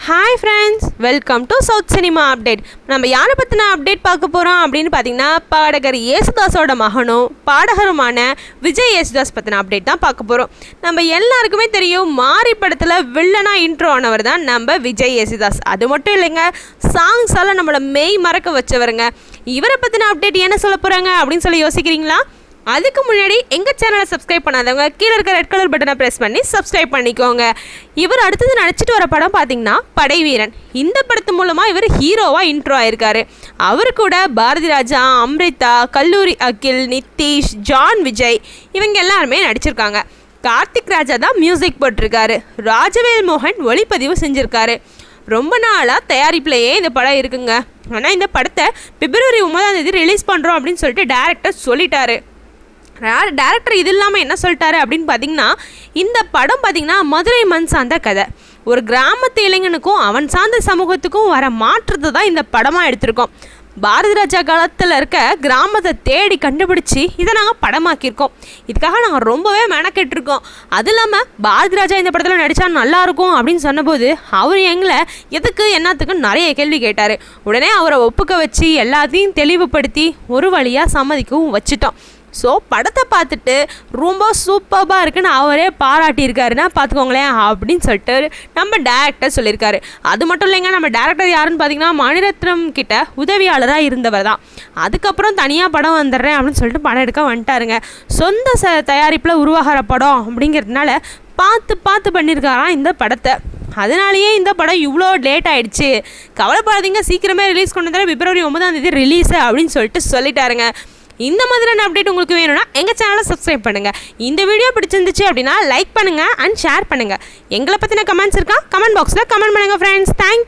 hi friends welcome to south cinema update நம்ம யாரை பற்றின அப்டேட் பார்க்க போகிறோம் அப்படின்னு பார்த்தீங்கன்னா பாடகர் யேசுதாஸோட மகனும் பாடகருமான விஜய் யேசுதாஸ் பற்றின அப்டேட் தான் பார்க்க போகிறோம் நம்ம எல்லாருக்குமே தெரியும் மாரி படத்தில் வில்லனா இன்ட்ரோ ஆனவர் தான் நம்ம விஜய் யேசுதாஸ் அது மட்டும் இல்லைங்க சாங்ஸால் நம்மளை மெய் மறக்க வச்சவருங்க இவரை பற்றின அப்டேட் என்ன சொல்ல போகிறாங்க அப்படின்னு சொல்லி யோசிக்கிறீங்களா அதுக்கு முன்னாடி எங்கள் சேனலை சப்ஸ்கிரைப் பண்ணாதவங்க கீழே இருக்க ரெட் கலர் பட்டனை ப்ரெஸ் பண்ணி சப்ஸ்கிரைப் பண்ணிக்கோங்க இவர் அடுத்தது நடிச்சிட்டு வர படம் பார்த்தீங்கன்னா படைவீரன் இந்த படத்து மூலமாக இவர் ஹீரோவாக இன்ட்ரோ ஆயிருக்காரு அவர் கூட பாரதி ராஜா அம்ரிதா கல்லூரி அகில் நித்தீஷ் ஜான் விஜய் இவங்க எல்லாருமே நடிச்சிருக்காங்க கார்த்திக் ராஜா தான் மியூசிக் போட்டிருக்காரு ராஜவேல் மோகன் ஒளிப்பதிவு செஞ்சுருக்காரு ரொம்ப நாளாக தயாரிப்புலையே இந்த படம் இருக்குங்க ஆனால் இந்த படத்தை பிப்ரவரி ஒன்பதாம் தேதி ரிலீஸ் பண்ணுறோம் அப்படின்னு சொல்லிட்டு டேரக்டர் சொல்லிட்டாரு டேரக்டர் இது இல்லாமல் என்ன சொல்லிட்டாரு அப்படின்னு பார்த்தீங்கன்னா இந்த படம் பார்த்தீங்கன்னா மதுரை மண் சார்ந்த கதை ஒரு கிராமத்து இளைஞனுக்கும் அவன் சார்ந்த சமூகத்துக்கும் வர மாற்றத்தை தான் இந்த படமாக எடுத்திருக்கோம் பாரதி ராஜா காலத்தில் இருக்க கிராமத்தை தேடி கண்டுபிடிச்சி இதை நாங்கள் படமாக்கியிருக்கோம் இதுக்காக நாங்கள் ரொம்பவே மெனக்கெட்டிருக்கோம் அது இல்லாமல் பாரதி ராஜா இந்த படத்தில் நடித்தா நல்லாயிருக்கும் அப்படின்னு சொன்னபோது அவர் எங்களை எதுக்கு என்னத்துக்கு நிறைய கேள்வி கேட்டார் உடனே அவரை ஒப்புக்க வச்சு எல்லாத்தையும் தெளிவுபடுத்தி ஒரு வழியாக சம்மதிக்கவும் வச்சுட்டோம் ஸோ படத்தை பார்த்துட்டு ரொம்ப சூப்பராக இருக்குன்னு அவரே பாராட்டியிருக்காருன்னா பார்த்துக்கோங்களேன் அப்படின்னு சொல்லிட்டு நம்ம டேரக்டர் சொல்லியிருக்காரு அது மட்டும் இல்லைங்க நம்ம டேரக்டர் யாருன்னு பார்த்தீங்கன்னா மணிரத்னம் கிட்ட உதவியாளராக இருந்தவர் தான் அதுக்கப்புறம் தனியாக படம் வந்துடுறேன் அப்படின்னு சொல்லிட்டு படம் எடுக்க வந்துட்டாருங்க சொந்த ச தயாரிப்பில் உருவாகிற படம் அப்படிங்கிறதுனால பார்த்து பார்த்து பண்ணியிருக்காராம் இந்த படத்தை அதனாலேயே இந்த படம் இவ்வளோ லேட் ஆயிடுச்சு கவலைப்படாதீங்க சீக்கிரமே ரிலீஸ் கொண்டு வந்தாலும் பிப்ரவரி ஒன்பதாம் தேதி ரிலீஸு அப்படின்னு சொல்லிட்டு சொல்லிட்டாருங்க இந்த மாதிரியான அப்டேட் உங்களுக்கு வேணும்னா எங்கள் சேனலை சப்ஸ்கிரைப் பண்ணுங்கள் இந்த வீடியோ பிடிச்சிருந்துச்சு அப்படின்னா லைக் பண்ணுங்கள் அண்ட் ஷேர் பண்ணுங்கள் எங்களை பற்றின கமெண்ட்ஸ் இருக்கா கமெண்ட் பாக்ஸில் கமெண்ட் பண்ணுங்கள் ஃப்ரெண்ட்ஸ் தேங்க்